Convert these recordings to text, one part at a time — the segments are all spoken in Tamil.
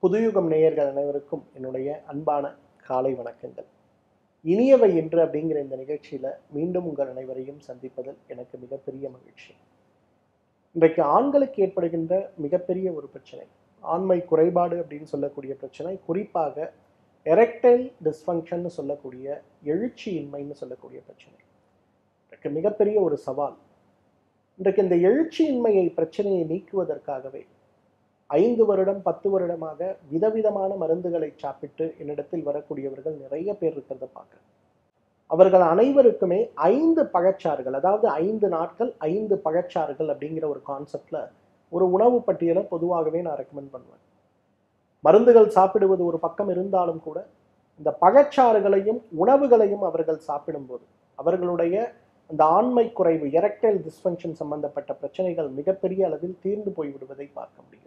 புதுயுகம் நேயர்கள் அனைவருக்கும் என்னுடைய அன்பான காலை வணக்கங்கள் இனியவை என்று அப்படிங்கிற இந்த நிகழ்ச்சியில மீண்டும் உங்கள் அனைவரையும் சந்திப்பதில் எனக்கு மிகப்பெரிய மகிழ்ச்சி இன்றைக்கு ஆண்களுக்கு ஏற்படுகின்ற மிகப்பெரிய ஒரு பிரச்சனை ஆண்மை குறைபாடு அப்படின்னு சொல்லக்கூடிய பிரச்சனை குறிப்பாக எரெக்டைல் டிஸ்ஃபங்க்ஷன் சொல்லக்கூடிய எழுச்சியின்மைன்னு சொல்லக்கூடிய பிரச்சனை இன்றைக்கு மிகப்பெரிய ஒரு சவால் இன்றைக்கு இந்த எழுச்சியின்மையை பிரச்சனையை நீக்குவதற்காகவே ஐந்து வருடம் பத்து வருடமாக விதவிதமான மருந்துகளை சாப்பிட்டு என்னிடத்தில் வரக்கூடியவர்கள் நிறைய பேர் இருக்கிறத பார்க்குறேன் அவர்கள் அனைவருக்குமே ஐந்து பழச்சாறுகள் அதாவது ஐந்து நாட்கள் ஐந்து பழச்சாறுகள் அப்படிங்கிற ஒரு கான்செப்ட்ல ஒரு உணவு பட்டியலை பொதுவாகவே நான் ரெக்கமெண்ட் பண்ணுவேன் மருந்துகள் சாப்பிடுவது ஒரு பக்கம் இருந்தாலும் கூட இந்த பழச்சாறுகளையும் உணவுகளையும் அவர்கள் சாப்பிடும்போது அவர்களுடைய அந்த ஆண்மை குறைவு எரக்டைல் டிஸ்ஃபங்க்ஷன் சம்பந்தப்பட்ட பிரச்சனைகள் மிகப்பெரிய அளவில் தீர்ந்து போய்விடுவதை பார்க்க முடிகிறது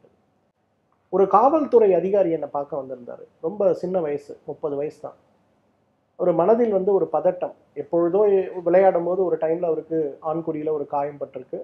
ஒரு காவல்துறை அதிகாரி என்னை பார்க்க வந்திருந்தாரு ரொம்ப சின்ன வயசு முப்பது வயசு தான் ஒரு மனதில் வந்து ஒரு பதட்டம் எப்பொழுதோ விளையாடும் போது ஒரு டைம்ல அவருக்கு ஆண்குறியில ஒரு காயம் பட்டிருக்கு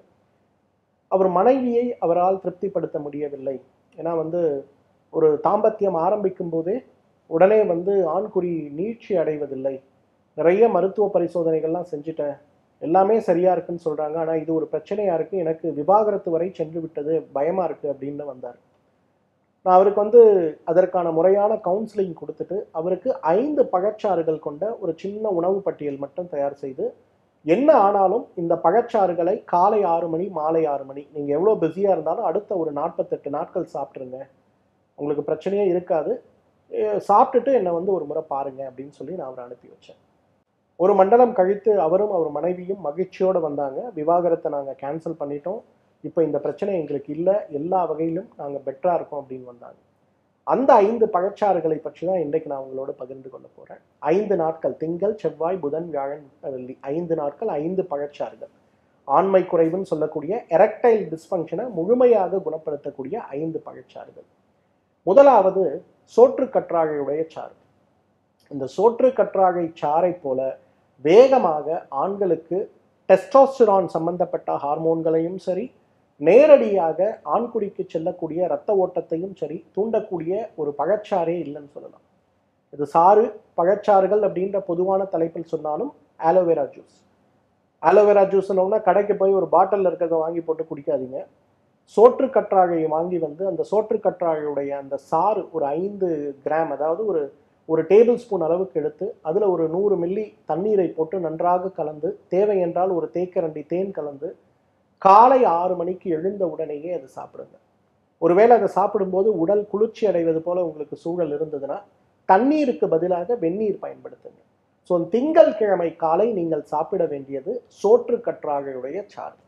அவர் மனைவியை அவரால் திருப்திப்படுத்த முடியவில்லை ஏன்னா வந்து ஒரு தாம்பத்தியம் ஆரம்பிக்கும் போதே உடனே வந்து ஆண்குறி நீட்சி அடைவதில்லை நிறைய மருத்துவ பரிசோதனைகள்லாம் செஞ்சுட்டேன் எல்லாமே சரியா இருக்குன்னு சொல்றாங்க ஆனா இது ஒரு பிரச்சனையா இருக்கு எனக்கு விவாகரத்து வரை சென்று விட்டது பயமா இருக்கு அப்படின்னு வந்தார் நான் அவருக்கு வந்து அதற்கான முறையான கவுன்சிலிங் கொடுத்துட்டு அவருக்கு ஐந்து பழச்சாறுகள் கொண்ட ஒரு சின்ன உணவு பட்டியல் மட்டும் தயார் செய்து என்ன ஆனாலும் இந்த பழச்சாறுகளை காலை ஆறு மணி மாலை ஆறு மணி நீங்கள் எவ்வளோ பிஸியாக இருந்தாலும் அடுத்த ஒரு நாற்பத்தெட்டு நாட்கள் சாப்பிட்ருங்க உங்களுக்கு பிரச்சனையே இருக்காது அஹ் சாப்பிட்டுட்டு என்னை வந்து ஒரு முறை பாருங்க அப்படின்னு சொல்லி நான் அவரை அனுப்பி வச்சேன் ஒரு மண்டலம் கழித்து அவரும் அவர் மனைவியும் மகிழ்ச்சியோடு வந்தாங்க விவாகரத்தை நாங்கள் கேன்சல் பண்ணிட்டோம் இப்போ இந்த பிரச்சனை எங்களுக்கு இல்லை எல்லா வகையிலும் நாங்கள் பெட்டராக இருக்கோம் அப்படின்னு வந்தாங்க அந்த ஐந்து பழச்சாறுகளை பற்றி தான் இன்றைக்கு நான் உங்களோட பகிர்ந்து கொள்ள போகிறேன் ஐந்து நாட்கள் திங்கள் செவ்வாய் புதன் வியாழன் வெள்ளி ஐந்து நாட்கள் ஐந்து பழச்சாறுகள் ஆண்மை குறைவுன்னு சொல்லக்கூடிய எரக்டைல் டிஸ்ஃபங்க்ஷனை முழுமையாக குணப்படுத்தக்கூடிய ஐந்து பழச்சாறுகள் முதலாவது சோற்று கற்றாழையுடைய சாறு இந்த சோற்று கற்றாழை சாறை போல வேகமாக ஆண்களுக்கு டெஸ்டோஸ்டிரான் சம்பந்தப்பட்ட ஹார்மோன்களையும் சரி நேரடியாக ஆண்குறிக்கு செல்லக்கூடிய இரத்த ஓட்டத்தையும் சரி தூண்டக்கூடிய ஒரு பழச்சாறே இல்லைன்னு சொல்லலாம் இது சாறு பழச்சாறுகள் அப்படின்ற பொதுவான தலைப்பில் சொன்னாலும் ஆலோவேரா ஜூஸ் ஆலோவேரா ஜூஸ்னோம்னா கடைக்கு போய் ஒரு பாட்டிலில் இருக்கிறத வாங்கி போட்டு குடிக்காதீங்க சோற்று கற்றாழையை வாங்கி வந்து அந்த சோற்று கற்றாழையுடைய அந்த சாறு ஒரு ஐந்து கிராம் அதாவது ஒரு ஒரு டேபிள் ஸ்பூன் அளவுக்கு எடுத்து அதில் ஒரு நூறு மில்லி தண்ணீரை போட்டு நன்றாக கலந்து தேவை என்றால் ஒரு தேக்கரண்டி தேன் கலந்து காலை ஆறு மணிக்கு எழுந்த உடனேயே அதை சாப்பிடுங்க ஒருவேளை அதை சாப்பிடும்போது உடல் குளிர்ச்சி அடைவது போல உங்களுக்கு சூழல் இருந்ததுன்னா தண்ணீருக்கு பதிலாக வெந்நீர் பயன்படுத்துங்க ஸோ திங்கள் கிழமை காலை நீங்கள் சாப்பிட வேண்டியது சோற்று கற்றாழையுடைய சாறு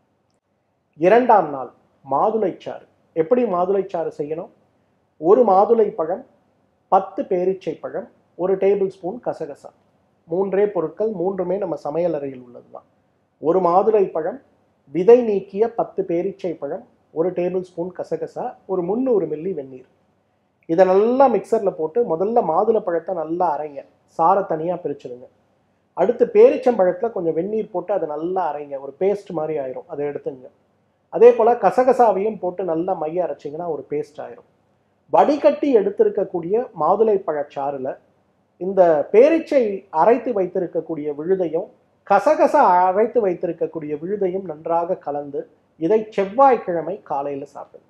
இரண்டாம் நாள் மாதுளைச்சாறு எப்படி மாதுளைச்சாறு செய்யணும் ஒரு மாதுளை பழம் பத்து பேரீச்சை பழம் ஒரு டேபிள் ஸ்பூன் கசகசா மூன்றே பொருட்கள் மூன்றுமே நம்ம சமையல் அறையில் உள்ளது தான் ஒரு மாதுளை பழம் விதை நீக்கிய பத்து பேரீச்சை பழம் ஒரு டேபிள் ஸ்பூன் கசகசா ஒரு முந்நூறு மில்லி வெந்நீர் இதை நல்லா மிக்சரில் போட்டு முதல்ல மாதுளை பழத்தை நல்லா அரைங்க சாரை தனியாக பிரிச்சிடுங்க அடுத்து பேரிச்சம்பழத்தில் கொஞ்சம் வெந்நீர் போட்டு அதை நல்லா அரைங்க ஒரு பேஸ்ட் மாதிரி ஆயிரும் அதை எடுத்துங்க அதே போல் கசகசாவையும் போட்டு நல்லா மைய அரைச்சிங்கன்னா ஒரு பேஸ்ட் ஆயிரும் வடிகட்டி எடுத்திருக்கக்கூடிய மாதுளை பழச்சாறுல இந்த பேரிச்சை அரைத்து வைத்திருக்கக்கூடிய விழுதையும் கசகசா அரைத்து வைத்திருக்கக்கூடிய விழுதையும் நன்றாக கலந்து இதை செவ்வாய்க்கிழமை காலையில் சாப்பிடுங்க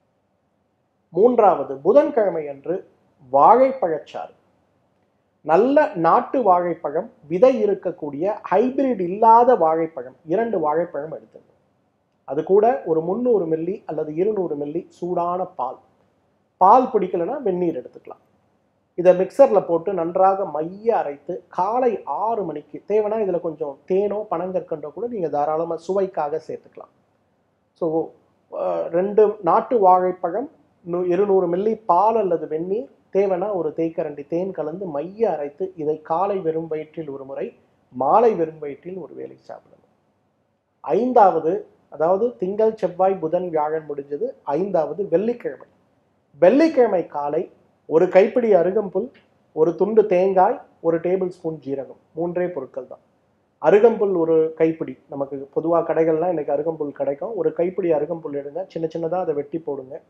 மூன்றாவது புதன்கிழமை அன்று வாழைப்பழச்சாறு நல்ல நாட்டு வாழைப்பழம் விதை இருக்கக்கூடிய ஹைபிரிட் இல்லாத வாழைப்பழம் இரண்டு வாழைப்பழம் எடுத்துங்க அது கூட ஒரு முந்நூறு மில்லி அல்லது இருநூறு மில்லி சூடான பால் பால் பிடிக்கலைன்னா வெந்நீர் எடுத்துக்கலாம் இதை மிக்சரில் போட்டு நன்றாக மைய அரைத்து காலை ஆறு மணிக்கு தேவைன்னா இதில் கொஞ்சம் தேனோ பனங்கற்கண்டோ கூட நீங்கள் தாராளமாக சுவைக்காக சேர்த்துக்கலாம் ஸோ ரெண்டு நாட்டு வாழைப்பழம் நூ- இருநூறு மில்லி பால் அல்லது வெந்நீர் தேவைன்னா ஒரு தேக்கரண்டி தேன் கலந்து மைய அரைத்து இதை காலை வெறும் வயிற்றில் ஒரு முறை மாலை வெறும் வயிற்றில் ஒரு வேளை சாப்பிடணும் ஐந்தாவது அதாவது திங்கள் செவ்வாய் புதன் வியாழன் முடிஞ்சது ஐந்தாவது வெள்ளிக்கிழமை வெள்ளிக்கிழமை காலை ஒரு கைப்பிடி அருகம்புல் ஒரு துண்டு தேங்காய் ஒரு டேபிள் ஸ்பூன் ஜீரகம் மூன்றே பொருட்கள் தான் அருகம்புல் ஒரு கைப்பிடி நமக்கு பொதுவாக கடைகள்லாம் இன்னைக்கு அருகம்புல் கிடைக்கும் ஒரு கைப்பிடி அருகம்புல் எடுங்க சின்ன சின்னதாக அதை வெட்டி போடுங்க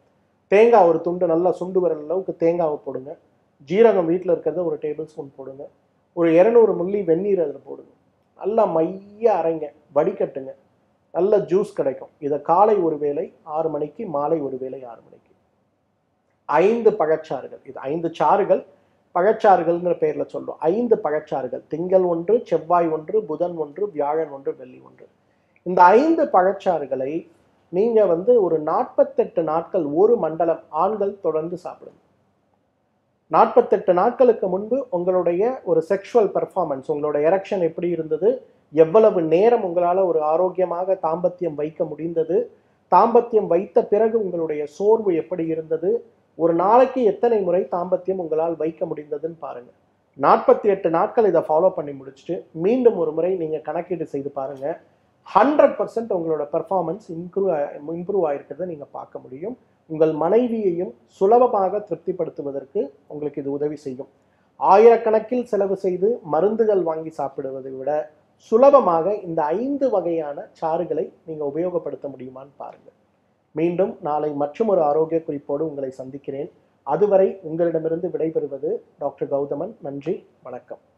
தேங்காய் ஒரு துண்டு நல்லா சுண்டு வரல் அளவுக்கு தேங்காவை போடுங்க ஜீரகம் வீட்டில் இருக்கிறத ஒரு டேபிள் ஸ்பூன் போடுங்க ஒரு இரநூறு மில்லி வெந்நீர் அதில் போடுங்க நல்லா மைய அரைங்க வடிகட்டுங்க நல்ல ஜூஸ் கிடைக்கும் இதை காலை ஒரு வேளை ஆறு மணிக்கு மாலை ஒரு வேளை ஆறு மணிக்கு ஐந்து பழச்சாறுகள் இது ஐந்து சாறுகள் பழச்சாறுகள்ங்கிற பேர்ல சொல்றோம் ஐந்து பழச்சாறுகள் திங்கள் ஒன்று செவ்வாய் ஒன்று புதன் ஒன்று வியாழன் ஒன்று வெள்ளி ஒன்று இந்த ஐந்து பழச்சாறுகளை நீங்க வந்து ஒரு நாற்பத்தெட்டு நாட்கள் ஒரு மண்டலம் ஆண்கள் தொடர்ந்து சாப்பிடுங்க நாற்பத்தெட்டு நாட்களுக்கு முன்பு உங்களுடைய ஒரு செக்ஷுவல் பெர்ஃபார்மன்ஸ் உங்களோட எரெக்ஷன் எப்படி இருந்தது எவ்வளவு நேரம் உங்களால் ஒரு ஆரோக்கியமாக தாம்பத்தியம் வைக்க முடிந்தது தாம்பத்தியம் வைத்த பிறகு உங்களுடைய சோர்வு எப்படி இருந்தது ஒரு நாளைக்கு எத்தனை முறை தாம்பத்தியம் உங்களால் வைக்க முடிந்ததுன்னு பாருங்க நாற்பத்தி எட்டு நாட்கள் இதை ஃபாலோ பண்ணி முடிச்சுட்டு மீண்டும் ஒரு முறை நீங்க கணக்கீடு செய்து பாருங்க ஹண்ட்ரட் பர்சன்ட் உங்களோட பெர்ஃபார்மன்ஸ் இம்ப்ரூவ் இம்ப்ரூவ் ஆயிருக்கிறத நீங்க பார்க்க முடியும் உங்கள் மனைவியையும் சுலபமாக திருப்திப்படுத்துவதற்கு உங்களுக்கு இது உதவி செய்யும் ஆயிரக்கணக்கில் செலவு செய்து மருந்துகள் வாங்கி சாப்பிடுவதை விட சுலபமாக இந்த ஐந்து வகையான சாறுகளை நீங்க உபயோகப்படுத்த முடியுமான்னு பாருங்க மீண்டும் நாளை மற்றும் ஒரு ஆரோக்கிய குறிப்போடு உங்களை சந்திக்கிறேன் அதுவரை உங்களிடமிருந்து விடைபெறுவது டாக்டர் கௌதமன் நன்றி வணக்கம்